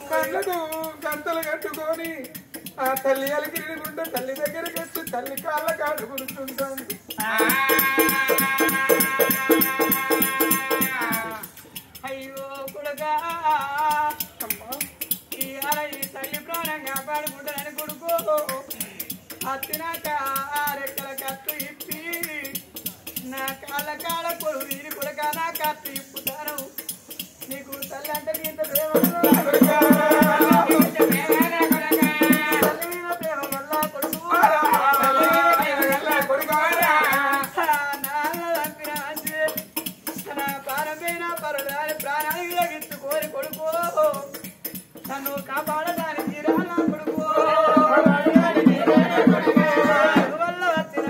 కళ్ళకు గంటలు కట్టుకొని ఆ తల్లి అలిగిరిగుంటే తల్లి దగ్గరికి వచ్చి తల్లి కాళ్ళ కాళ్ళు గుర్తుంటుంది అయ్యో కొడుకా ఇవాళ ఈ తల్లి ప్రాణం కాపాడుకుంటానని కొడుకు అత్తినాక ఆ రెక్కల కత్తు ఇప్పి నా కాళ్ళ కాళ్ళ కొడు వీరి కొడుక నా కత్తు ఇప్పుతాను నీకు తల్లి అంటే నీ ఇంత ప్రేమ ఉందా కొడుకా? ఇంత ప్రేమేనా కొడుకా? తల్లి మీద ప్రేమ వల్ల కొడుకు నాన్న చంపిన మంచి నా ప్రాణమైన పరుడాని ప్రాణానికి తగ్గించుకోని కొడుకు నన్ను కాపాడడానికి రానా కొడుకు వల్ల వచ్చిన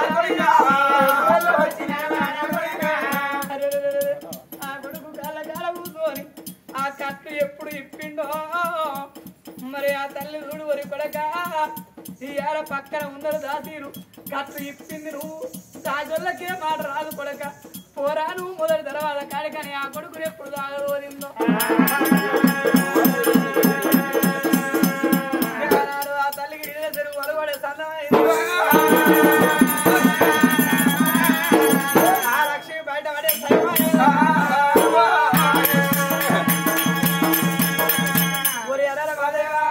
ఆ కొడుకు కాళ్ళ కాళ్ళ కూర్చొని ఆ కట్టు ఎప్పుడు ఇప్పిండో మరి ఆ తల్లి చూడు వరి కొడక ఈ ఏడ పక్కన ఉన్నది దాసీరు కట్టు ఇప్పింది నువ్వు దాజొల్లకే మాట రాదు కొడక పోరా నువ్వు మొదటి తర్వాత కాడికని ఆ కొడుకుని ఎప్పుడు దాగోరిందో ఆ తల్లికి నీళ్ళ చెరువు వలవడే సన్నమైంది ఆ లక్ష్మి బయట పడే ఒరి అడల బాదేవా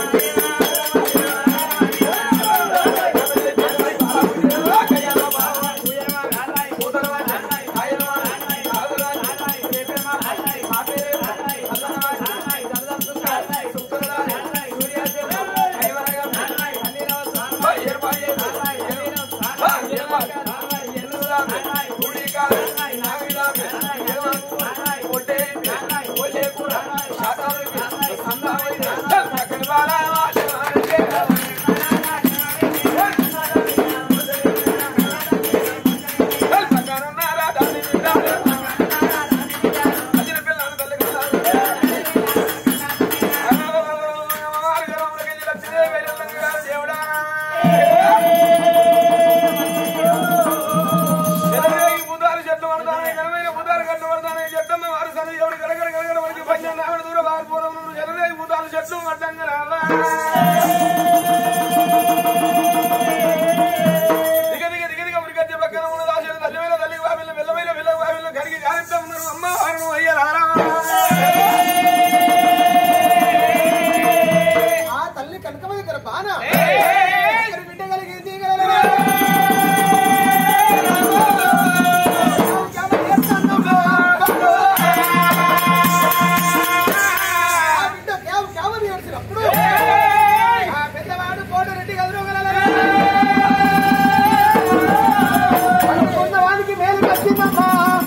చెట్లు అడ్డంగా రావా దిగ దిగ దిగ దిగ ఉరికచ్చే పక్కన ఉన్న దాసులు తల్లివేల తల్లి వావిల్ల వెల్లమైన వెల్ల వావిల్ల కడిగి గాలిస్తా ఉన్నారు అమ్మ వారు అయ్యారా ఆ తల్లి కనకమ్మ దగ్గర బానా బిడ్డ కలిగింది బిడ్డ కేవ కేవని ఏడ్చినప్పుడు ఆ పెద్దవాడు కోటరెడ్డి కదురుగల వానికి మేలు వచ్చిందమ్మా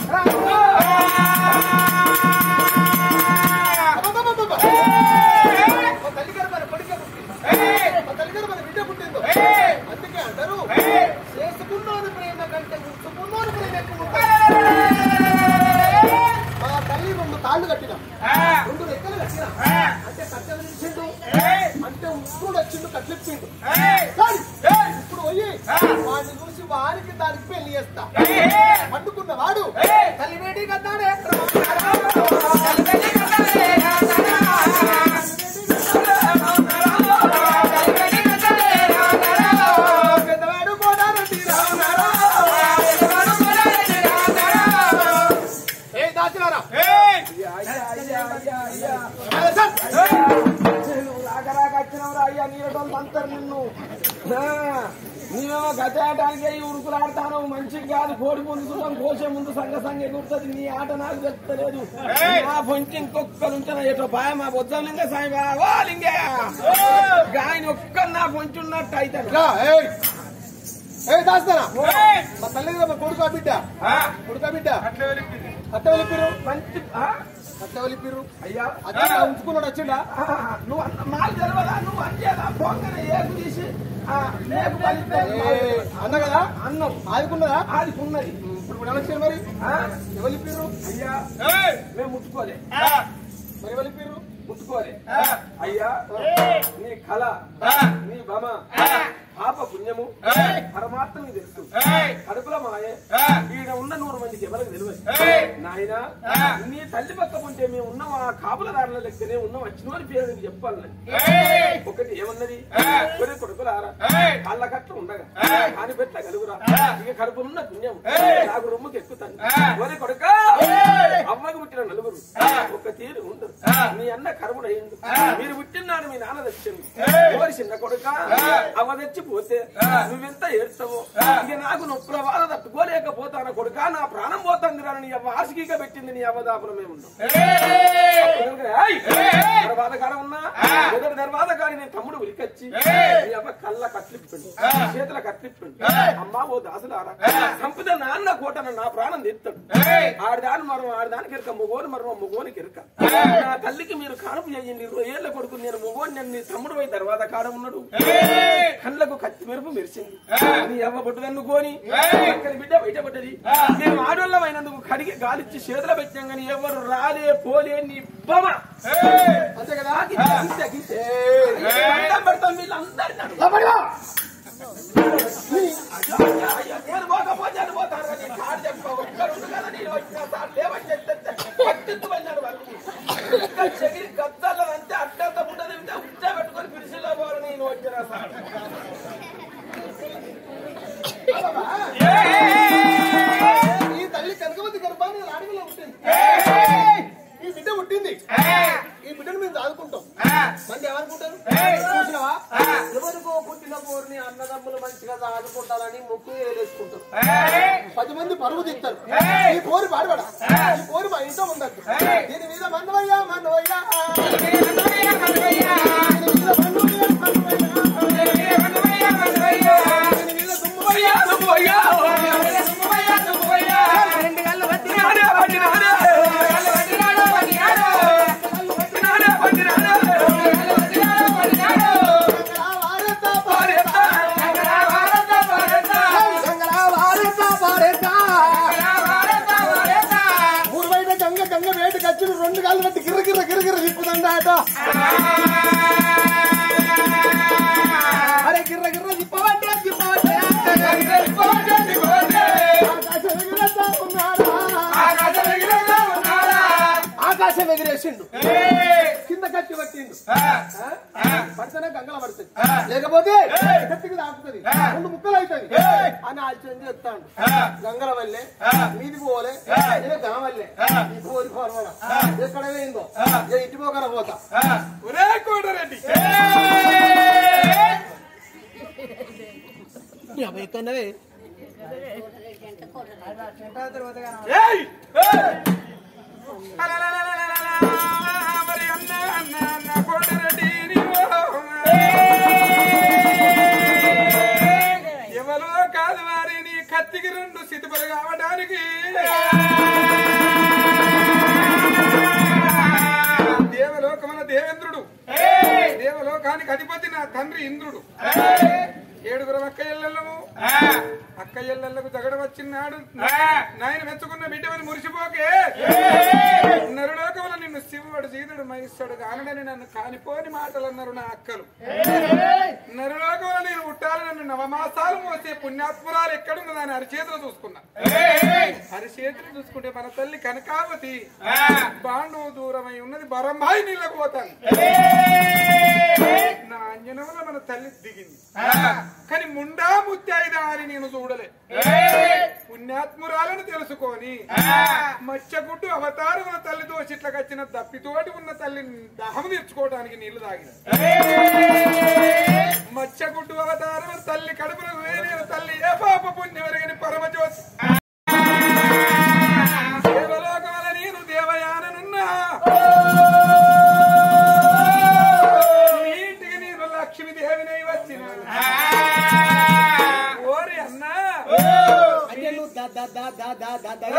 మా తల్లి గారు మన కొడుకే పుట్టింది. మా తల్లి గారు మన బిడ్డ పుట్టింది అందుకే అందరూ చేసుకున్నోని ప్రేమ కంటే ఉంచుకున్నోని ప్రేమ ఎక్కువ ఉంటుంది. మా తల్లి రెండు తాళ్ళు కట్టినాం రెండు రెక్కలు కట్టినా అంటే కట్టెలు నిలిచిండు అంటే ఉప్పుడు వచ్చిండు కట్లిప్పిండు కానీ ఇప్పుడు పోయి వాడిని చూసి వారికి దానికి పెళ్లి చేస్తా పండుకున్న వాడు తల్లి వేడి కన్నాడే పెద్దవాడు కూడా రెడ్డి రావునారా ఏ దాచినారా అయ్యా నీరటోళ్ళు అంటారు నిన్ను నీవేమో గతేయడానికి అయ్యి ఉరుకులాడతాను మంచిగా కాదు కోడి ముందు చూడడం కోసే ముందు సంగ సంగ ఎగురుతుంది నీ ఆట నాకు చెప్తలేదు మా పొంచి ఇంకొక్కరు ఉంచిన ఏటో పాయ మా బొజ్జం లింగ సాయి ఓ లింగయ్య ఆయన ఒక్క నా పొంచి ఉన్నట్టు అయితే రా, ఏయ్. ఏయ్ దాస్తారా మా తల్లి దగ్గర మా కొడుకు బిడ్డ కొడుక బిడ్డ అత్త వెళ్ళిపిరు మంచి ఆ? అత్త వెళ్ళిపిరు అయ్యా అత్త ఉంచుకున్నాడు వచ్చిండా నువ్వు అన్న మాకు తెలియదా నువ్వు అంచేదా పొంగన ఏపు తీసి ఆ, లేపు కలిపితే ఏయ్, అన్న కదా అన్నం ఆదుకున్నదా ఆడికి ఉన్నది ఇప్పుడు ఇప్పుడు ఎలా మరి ఆ? ఎవరిపిర్రు అయ్యా మేము ముట్టుకోలే మరి వెళ్ళిపిర్రు ముట్టుకోలే అయ్యా నీ కళ నీ భమ పాప పుణ్యము పరమాత్మకి తెలుసు కడుపుల మాయ ఈడ ఉన్న నూరు మందికి ఎవరికి తెలియదు నాయన నీ తల్లి పక్క ఉంటే మేము ఉన్నాం ఆ కాపులదారుల లెక్కనే ఉన్నాం వచ్చిన అని పేరు నీకు చెప్పాలి ఒకటి ఏమన్నది ఒరే కొడుకులారా కాళ్ళ కట్ల ఉండగా కాని పెట్ట కలుగురా ఇక కడుపులున్న పుణ్యం నాకు రొమ్ముకి ఎక్కుతాను ఒరే కొడుక అమ్మకు పుట్టిన నలుగురు ఒక తీరు ఉండదు నీ అన్న కరువుడు అయింది మీరు పుట్టినాడు మీ నాన్న తెచ్చింది ఎవరి చిన్న కొడుక అవ్వ తెచ్చిపోతే నువ్వెంత ఏడ్చావో ఇక నాకు నొప్పుల బాధ తట్టుకోలేకపోతాను కొడుక నా ప్రాణం పోతుంది రా నీ అవ్వ ఆశికీగా పెట్టింది నీ అవ్వదాపురం ఏముందో దర్వాద కాడ ఉన్నా మొదటి దర్వాద కాడి నేను తమ్ముడు ఉలికొచ్చి నీ అవ్వ కళ్ళ కట్లిప్పిండు చేతుల కట్లిప్పిండు అమ్మా ఓ దాసులారా సంపద నాన్న కోటన నా ప్రాణం తెస్తాడు ఆడదాని మరం ఆడదానికి ఎరక మొగోని మరం మొగోనికి ఎరక నా తల్లికి మీరు కానుపు చేయండి ఇరవై ఏళ్ళ కొడుకు నేను మొగోని నేను నీ తమ్ముడు పోయి తర్వాత కాడ ఉన్నాడు కళ్ళకు కత్తి మెరుపు మెరిసింది నీ అవ్వ బొట్టుదన్నుకోని అక్కడి బిడ్డ బయటపడ్డది మేము ఆడోళ్ళమైనందుకు కడిగి గాలిచ్చి చేతులు పెట్టాం కానీ ఎవరు రాలే పోలే నీ బొమ్మ అంతే కదా గింతే, గింతే. పెడతాం, పెడతాం, వీళ్ళందరినీ అడుగు. అయ్యో, అయ్యో, నేను పోకపోతే అని పోతాను కానీ కాడు చెప్పు. ఒక్కరుండు కదా నేను వచ్చిన సార్ లేవని చెప్తే పట్టించుకున్నాడు వాళ్ళు. ఇంకా చెగిరి గద్దాలంటే అడ్డంత ఉండదు ఇంకా ఉచ్చా పెట్టుకొని పిలిచిలో పోరు నేను వచ్చిన సార్ ఈ తల్లి కనకవతి గర్భాన్ని అడవిలో పుట్టింది ఈ బిడ్డ పుట్టింది ఈ బిడ్డను మేము చదువుకుంటాం మంది ఏమనుకుంటారు చూసినావా ఎవరికో పుట్టిన పోరుని అన్నదమ్ములు మంచిగా చదువుకుంటారని ముక్కు వేలేసుకుంటారు పది మంది పరుగు తింటారు ఈ పోరు పాడబడ ఈ పోరు మా ఇంట్లో ఉండద్దు దీని మీద మన్నవయ్యా మన్నవయ్యా దీని మీద మన్నవయ్యా మన్నవయ్యా దీని మీద దుమ్ము ఊరు బయట గంగ గంగ వేటకి వచ్చి రెండు కాళ్ళు పెట్టి గిర్ర గిర్ర గిర్ర గిర్ర తిప్పుదండాట అరే గిర్ర గిర్ర తిప్పవంటే తిప్పవంటే ఆకాశం ఎగిరేస్తా ఉన్నాడా? ఆకాశం ఎగిరేసిండు కింద కట్టి పట్టిండు పడితేనే గంగల పడుతుంది లేకపోతే గట్టికి తాకుతుంది రెండు ముక్కలు అవుతుంది అని ఆలోచన చేస్తాడు గంగల వల్లే మీది పోలే నేను గన వల్లే ఈ పోలి పోలవల ఎక్కడ పోయిందో ఇక ఇంటి పోకర పోతా ఒరే కోటరెడ్డి ఎక్కడవే ఏయ్! ఏయ్! అలలలలలలల, మరి అన్న అన్న అన్న కోటరెడ్డి నీవు. ఎవరో కాదు వారి నీ కత్తికి రెండు సిద్ధులు కావడానికి దేవలోకమున దేవేంద్రుడు దేవలోకానికి అధిపతి నా తండ్రి ఇంద్రుడు ఏడుగురు అక్క ఎల్లము అక్క ఎల్లలకు జగడ వచ్చినాడు నాయన మెచ్చుకున్న బిడ్డవని మురిసిపోకే నరులోకముల నిన్ను శివుడు సీతుడు మహిస్తాడు కానడని నన్ను కానిపోని మాటలు అన్నారు నా అక్కలు నరులోకముల నేను పుట్టాలి నన్ను నవమాసాలు మోసే పుణ్యాత్మురాలు ఎక్కడున్నదని అరిచేతులు చూసుకున్నా అరిచేతులు చూసుకుంటే మన తల్లి కనకావతి బాండవు దూరమై ఉన్నది బరంబాయి నీళ్ళకు పోతాను నా అంజనంలో మన తల్లి దిగింది కానీ ముండా ముత్యాయిదా అని నేను చూడలే పుణ్యాత్మురాలను తెలుసుకొని మత్స్యగుడ్డు అవతారముల తల్లితో చిట్లకచ్చిన దప్పితోటి ఉన్న తల్లిని దహం తీర్చుకోవడానికి నీళ్లు తాగిన మత్స్యగుడ్డు అవతారముల తల్లి కడుపున వేరే తల్లి ఏ పాప పుణ్యవరగని పరమజ్యోతి దేవలోకముల నేను దేవయాననున్నా మీ ఇంటికి నేను లక్ష్మీదేవినై వచ్చిన ఓరి అన్నా అంటే నువ్వు ద- ద- ద- ద- ద- ద- దయ్యం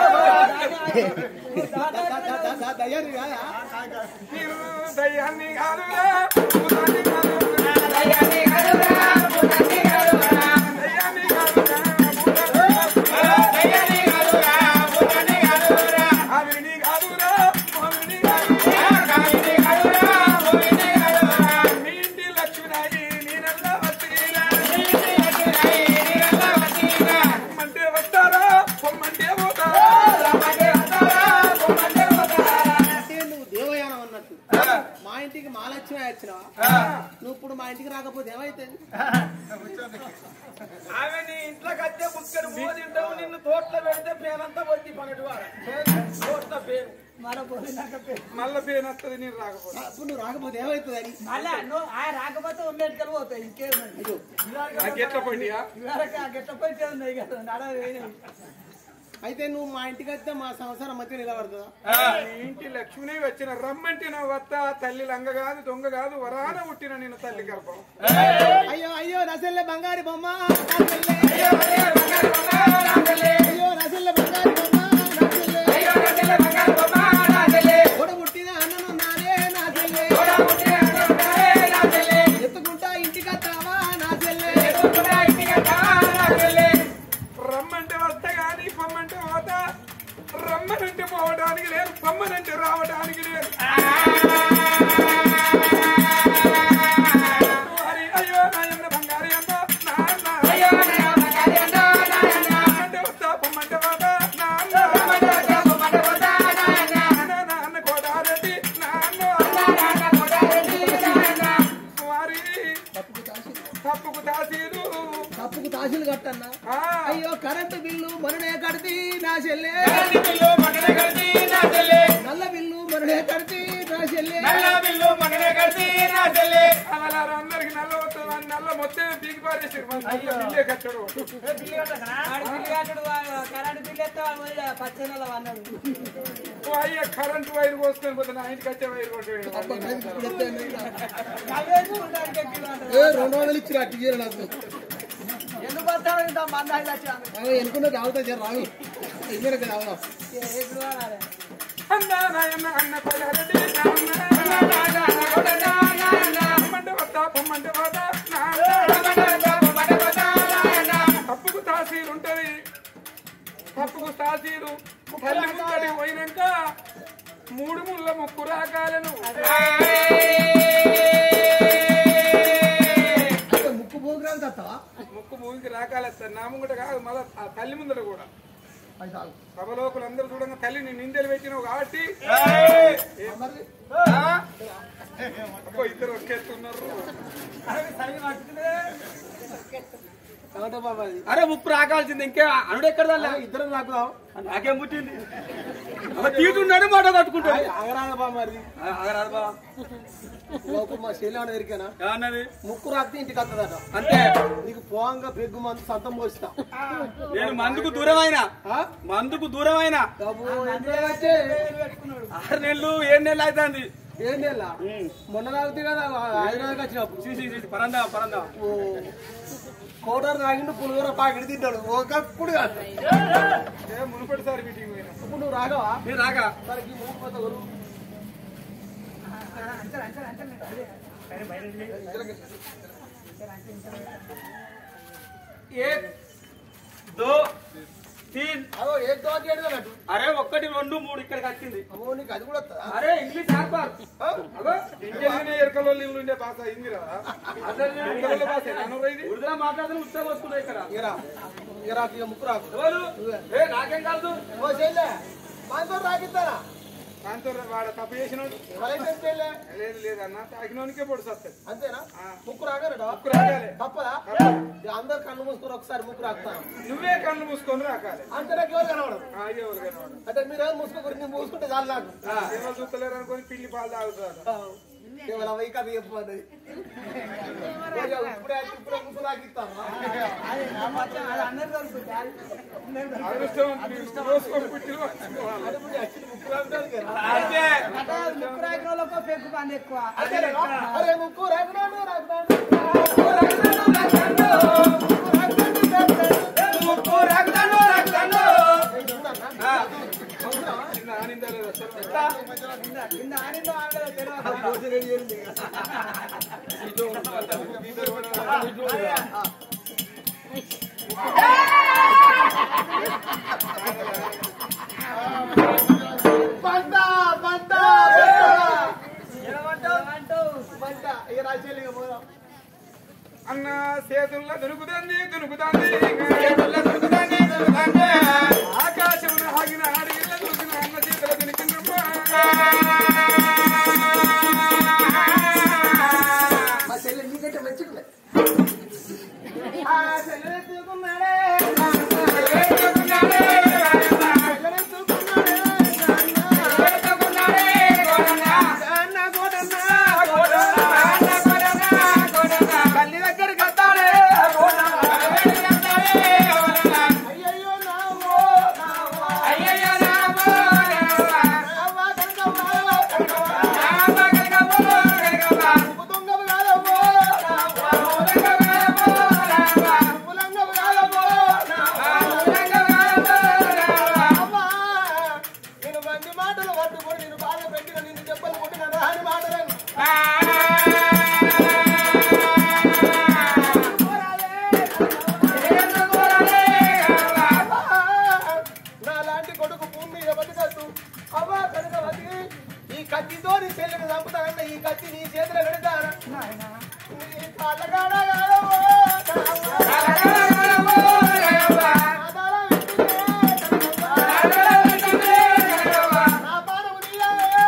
కాదా? ద- ద- ద- ద- ద- దయ్యం కాదా? మీరు దయ్యాన్ని కాదురా, భూతాన్ని కాదురా. దయ్యాన్ని కాదురా, భూతాన్ని కాదురా. ఆవిరిని కాదురా, మోమిని కాదురా. మీ ఇంటి లక్ష్మీనాయి నేనల్లా వచ్చినా మహాలక్ష్మి వచ్చినావా నువ్వు ఇప్పుడు మా ఇంటికి రాకపోతే ఏమైతుంది ఆమె నీ ఇంట్లోకి వచ్చే బుక్కడు మోదింటావు నిన్ను తోటలో పెడితే పేనంతా వచ్చి పన్నెండు వారు తోటలో పేరు మన పోయినాక పె- మళ్ళీ పేరు వస్తుంది నేను రాకపోతే అప్పుడు నువ్వు రాకపోతే ఏమైతుంది అని మళ్ళా నువ్వు ఆ రాకపోతే ఉన్నట్టుగా పోతాయి ఇంకేముంది ఎట్లా పోయినాయా ఇవరకు ఆ గెట్ట పోయితే ఉన్నాయి కదా నడవ అయితే నువ్వు మా ఇంటికి వస్తే మా సంసారం మధ్య నిలబడుతుందా నీ ఇంటి లక్ష్మిని వచ్చిన రమ్మంటి నా వత్త తల్లి లంగ కాదు దొంగ కాదు వరాన పుట్టిన నేను తల్లి గర్భం అయ్యో అయ్యో నసల్లే బంగారి బొమ్మ నా చెల్లె. అయ్యో నసల్లే బంగారి బొమ్మ నా చెల్లె. కొడ పుట్టిన అన్నను నానే నా చెల్లె. ఎత్తుకుంటా ఇంటికి వస్తావా నా చెల్లె రమ్మంటే వస్తా గాని పొమ్మంటే పోతా రమ్మనంటే పోవడానికి లేదు పొమ్మనంటే రావడానికి లేదు హరి అయ్యో నాయన్న బంగారి అమ్మ నాన్న రమ్మంటే వస్తా పొమ్మంటే పోతా నాన్న నాన్న నాన్న కోడారెడ్డి నాన్న వారి తప్పుకు తాసీరు తప్పుకు తాసులు కట్టన్నా ఆ. అయ్యో కరెంటు బిల్లు మననే కడితే నా చెల్లె నల్ల బిల్లు మననే కడితే నా చెల్లె అలా అందరికి నల్ల వస్తుంది అని నల్ల మొత్తం పీకి పారేసారు బిల్లే కట్టాడు కరెంట్ బిల్ ఎత్తే వాళ్ళు పోయి పచ్చ నెల అన్నాడు ఓ అయ్య కరెంట్ వైర్ కోసుకొని పోతే నా ఇంటికి వచ్చే వైర్ కొట్టాడు కవేసి ఉండడానికి ఎక్కిలు అంటారు. ఏ రెండు వందలు ఇచ్చి టీచర్ నాకు ఎందుకు వస్తాడు ఇంత మంది ఐదు వచ్చాను అవి ఎనుకున్న తాగుతా జర రాగు ఇద్దరు తాగుదాం ఎప్పుడు వాడాలి అన్న నాయన్న అన్న పల్లారెడ్డి పొమ్మంటే వస్తా పొమ్మంటే పోతా తప్పుకు తాసీరు ఉంటది తప్పుకు తాసీరు తల్లి ముందడి పోయినాక మూడు ముళ్ళ ముక్కు రాకాలను ముక్కు పోగురాలు తస్తావా ముక్కు మూగికి రాకాలేస్తారు నా ముంగట కాదు మళ్ళా ఆ తల్లి ముందర కూడా అది చాలు సభలోకులు అందరూ చూడంగా తల్లి నీ నిందెలు పెట్టినావు కాబట్టి మరి అబ్బో ఇద్దరు ఒకేస్తున్నారు ఏమంటే బాబా అది అరే ముప్పు రాకాల్సింది ఇంకే అనుడు ఎక్కడ దానిలే? ఇద్దరం రాకుదాం నాకేం పుట్టింది తీటున్నాడు మాట తట్టుకుంటాడు అగరాల బాబా మరి అగరాదు బావ లోపు మా శైలి ఎరికేనా ఏమన్నది ముక్కు రాస్తే ఇంటికి వస్తుందట అంతే నీకు పోంగా పెగ్గు మందు సంతం పోస్తా నేను మందుకు దూరమైన ఆ? మందుకు దూరమైన బాబు ఎంత వచ్చే ఆరు నెలలు ఏడు నెలలు అవుతుంది ఏం నెల మొన్న తాగితే కదా హైదరాబాద్కి వచ్చినప్పుడు చూసి చూసి పరందా పరందా ఓ, కోటర్ తాగిండు పులిహోర పాకెట్ తింటాడు ఒకప్పుడు కాదు ఏ మునుపటిసారి మీటింగ్ పోయినా ఇప్పుడు నువ్వు రాగవా నేను రాక సరే ఈ మూడు పోతా కొను. एक दो तीन అదో ఏ తోటి ఏడు అన్నట్టు అరే ఒక్కటి రెండు మూడు ఇక్కడికి వచ్చింది అమ్మో నీకు అది కూడా వస్తుందా? అరే ఇంగ్లీష్ ఆర్పార్ అగో ఇంజనీర్ ఎరకలో ఉండే భాష ఇందిరా అసలు ఎరకలో భాష నాన్న ఇది ఉర్దూ మాట్లాడుతున్న ఉత్తరం వస్తున్నాయి ఇక్కడ ఇక రా ఇక రాకు ఇక ముక్కు రాకు ఎవరు? ఏ నాకేం కాదు ఓ చెల్లె మనతో రాకిస్తానా దాంతో వాడు తప్పు చేసినాడు ఎవరైతే చెల్లె లేదు లేదు అన్న తాగినోనికే పొడి సత్తది అంతేనా ముక్కు రాగలడా ముక్కు రాగాలి. తప్పదా ఇక అందరు కళ్ళు మూసుకొని ఒకసారి ముక్కు రాకుతాను నువ్వే కళ్ళు మూసుకొని రాకాలి అంతే నాకు ఎవరు కనవడం ఆ, అయ్యే ఎవరు కనవాడు అంటే మీరు ఎవరు మూసుకోకూడదు నేను మూసుకుంటే చాలు నాకు ఎవరు చూస్తలేరు అనుకొని పిల్లి పాలు తాగుతాడు కేవలం అవి కథ చెప్పమన్నది ఇప్పుడే ఇప్పుడే ముక్కు రాకిస్తాను అది నా పచ్చ- అది అందరు దొరుకుతుంది అది అందరు దొరుకుతుంది. అదృష్టం రోజుకొని పుట్టిన వాడు. ముక్కు రాకడానికి అంతే అంటే ముక్కు రాగిన వాళ్ళకు పెగ్గు పని ఎక్కువ అరే ముక్కు రాకున్నాడు రాకున్నాడు చిన్న ఆనిందా లేదా సార్? కింద ఆడిందో ఆడలేదో తెలియదు. పంట పంట ఏమంటావు? పంట ఇక రాజేలి ఇక పోదాం అన్న చేతుల్లో దొరుకుతుంది దొరుకుతుంది చేతుల్లో దొరుకుతుంది దొరుకుతుంది ఆకాశం ఆగిన అడిగిన దొరికిన అన్న చేతుల దొరికిందమ్మా చెల్లెత్తుకున్నాడే తల్లి దగ్గరికి వస్తాడే అయ్యయ్యో నావో నావో నావా కనకవ్వ ఉప్పు దొంగవు కాదవ్వో నావా ఉప్పులంగవు కాదవ్వో నావా నేను మంది మాటలు పట్టుకొని నేను బాధ పెట్టిన నిన్ను చెప్పలు కొట్టిన రాని మాటలను నాలాంటి కొడుకు భూమి మీద బతకద్దు అవ్వా కనకవతి ఈ కత్తితో నీ చెల్లెని చంపుతానన్న ఈ కత్తి నీ చేతిలో పెడతాను నీ కాళ్ళగాడ కాదవ్వో, ఆధార వెంటనే కనకవ్వ. నా పాదము నీయవే,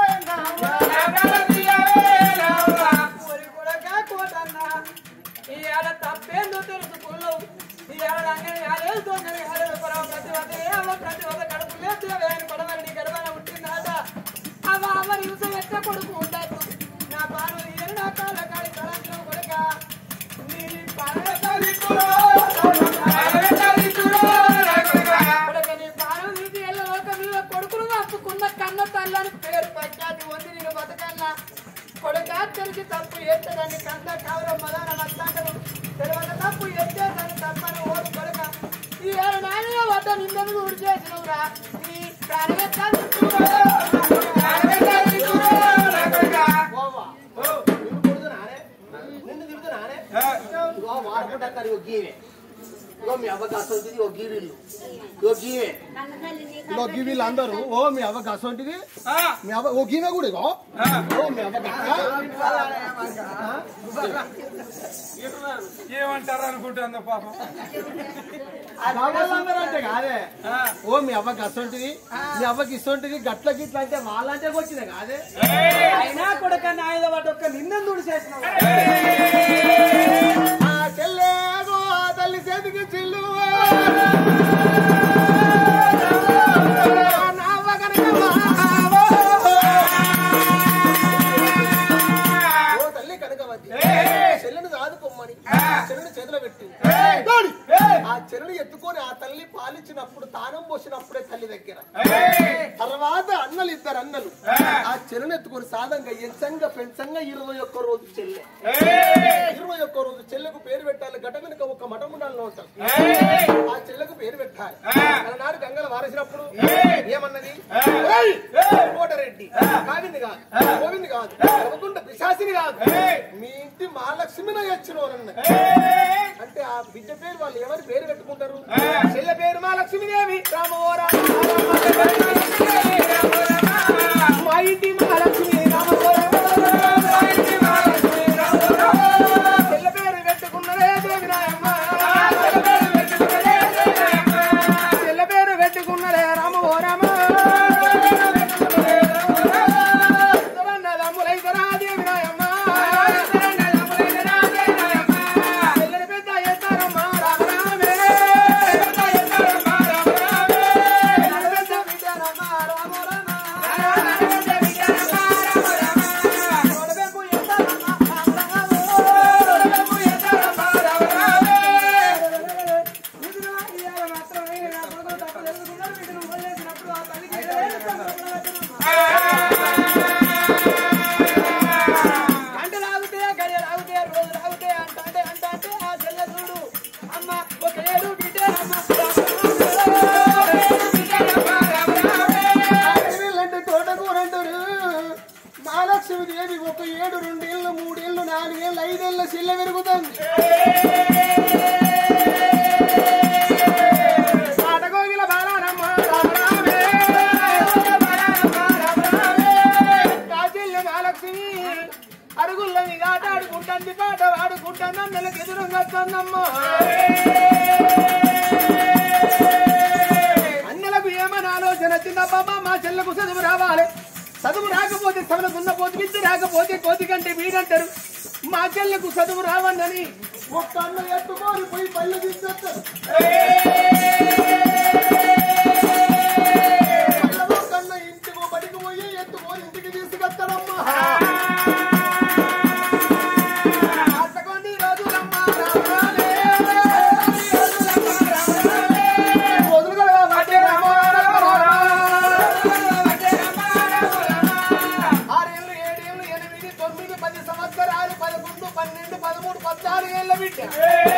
నావ్వ. కోరి కొడకా కోటన్న. ఇవాళ తప్పేందో తెలుసుకున్నావు ఇవాళ అంగడి యాదేదో అంగడి యాదేదో పరమ ప్రతివత ఏమో ప్రతివత కడుపు లేదు వేయని పడవని నీ గడవన పుట్టిందాట అవ అవ హింస ఎట్ట కొడుకు ఉండద్దు నా పాలు ఏడు నా కాళ్ళ కాడి తలంచు కొడక నీ పాలన తల్లికులో కొడక నీ పాలన నీటి ఎల్ల లోక మీద కొడుకును అప్పుకున్న కన్న తల్లని పేరు పచ్చాది వంది నేను బతకన్నా కొడుక తెలిసి తప్పు ఎత్తదని కంద కవరం మదాన మస్తాంటను తెలియక తప్పు ఎత్తేదని తప్పని ఓడు కొడుక ఈ ఏడు నాయన వద్ద నిందను ఊడి చేసినవురా నీ ప్రాణమే ఓవా. నిన్ను కొడుతున్నానే? నిన్ను తిడుతున్నానే? ఇగో వాడుకుంటారు ఇగో గీవే ఇగో మీ అవ్వకి అసొంటిది ఓ గీరిల్లు ఇగో గీవే ఇగో గీవీళ్ళు అందరూ ఓ మీ అవ్వకి అసొంటిది మీ అవ్వ ఓ గీవే కూడా ఇగో ఓ మీ అవ్వకి ఏమంటారు అనుకుంటుందో పాపం వాళ్ళందరూ అంటే కాదే ఓ మీ అవ్వకి అసొంటిది మీ అవ్వకి ఇసొంటిది గట్ల గిట్ల అంటే వాళ్ళంటే వచ్చింది కాదే అయినా కొడుక నాయుధ వాటి ఒక్క నిందను చేసినావు ఆ చెల్లేగో ఆ తల్లి చేతికి చిల్లు నా అవ్వ కనుక వావో. ఓ తల్లి కనకవతి చెల్లెను ఆదుకోమ్మని చెల్లెని చేతిలో పెట్టి దాడి. ఆ చెల్లెని ఎత్తుకొని ఆ తల్లి పాలిచ్చినప్పుడు తానం పోసినప్పుడే తల్లి దగ్గర తర్వాత అన్నలు ఇద్దరు అన్నలు ఆ చెల్లెని ఎత్తుకొని సాధంగా ఎంచంగా పెంచంగా ఇరవై ఒక్క రోజు చెల్లె ఇరవై ఒక్క రోజు చెల్లెకు పేరు పెట్టాలి గట వెనుక ఒక మఠం ఉండాలని ఉంటాం ఆ చెల్లెకు పేరు పెట్టాలి అలనాడు గంగలు వారేసినప్పుడు ఏమన్నది "ఏయ్! కోటరెడ్డి కావింది కాదు గోవింది కాదు రవకుండ పిశాసిని కాదు మీ ఇంటి మహాలక్ష్మిని వచ్చినోనన్న అంటే ఆ బిడ్డ పేరు వాళ్ళు ఎవరి పేరు పెట్టుకుంటారు చెల్లె పేరు మహాలక్ష్మీదేవి రామవోరా మా ఇంటి మహాలక్ష్మి రామవోరా చెల్ల పేరు పెట్టుకున్నదే దేవి రాయమ్మ చెల్ల పేరు పెట్టుకున్నదే రామ ఓ రామ ఇతరన్నదమ్ములైతరా దేవి రాయమ్మ చెల్లెల పెద్ద ఎత్తారమ్మ రామ రామే పెద్ద బిడ్డరమ్మ రామ రామ గంట లాగితే గడియ లాగితే రోజు లాగితే అంట అంటే అంట అంటే ఆ చెల్ల చూడు అమ్మ ఒక ఏడు బిడ్డ అమ్మ అంటే తోటకూరంటారు మహాలక్ష్మి దేవి ఒక ఏడు రెండేళ్ళు మూడేళ్ళు నాలుగేళ్ళు ఐదేళ్ళ శిల్ల పెరుగుతుంది పాటకోగిల బాలారమ్మ రామరామే. కాచెల్లి మహాలక్ష్మి అరుగుల్ల మీద ఆట ఆడుకుంటుంది పాట ఆడుకుంటాను నెలకు ఎదురుగా వస్తుందమ్మా అన్నలకు ఏమని ఆలోచన చిన్నప్ప మా చెల్లకు చదువు రావాలి చదువు రాకపోతే సవన దున్నపోతు విద్య రాకపోతే కోతి కంటే వీడంటారు మా చెల్లకు చదువు రావన్నని ఒక్క అన్న ఎత్తుకొని పోయి పళ్ళు తీసుకొస్తారు పళ్ళలో కన్న ఇంటికి బడికి పోయి ఎత్తుకొని ఇంటికి తీసుకొస్తాడమ్మా అత్తకొని రోజులమ్మ రామాలే. రోజులుగా వడ్డే రామ ఆరేళ్ళు ఏడేళ్ళు ఎనిమిది తొమ్మిది పది సంవత్సరాలు పదకొండు పన్నెండు పదమూడు పద్నాలుగు ఏళ్ళ బిడ్డ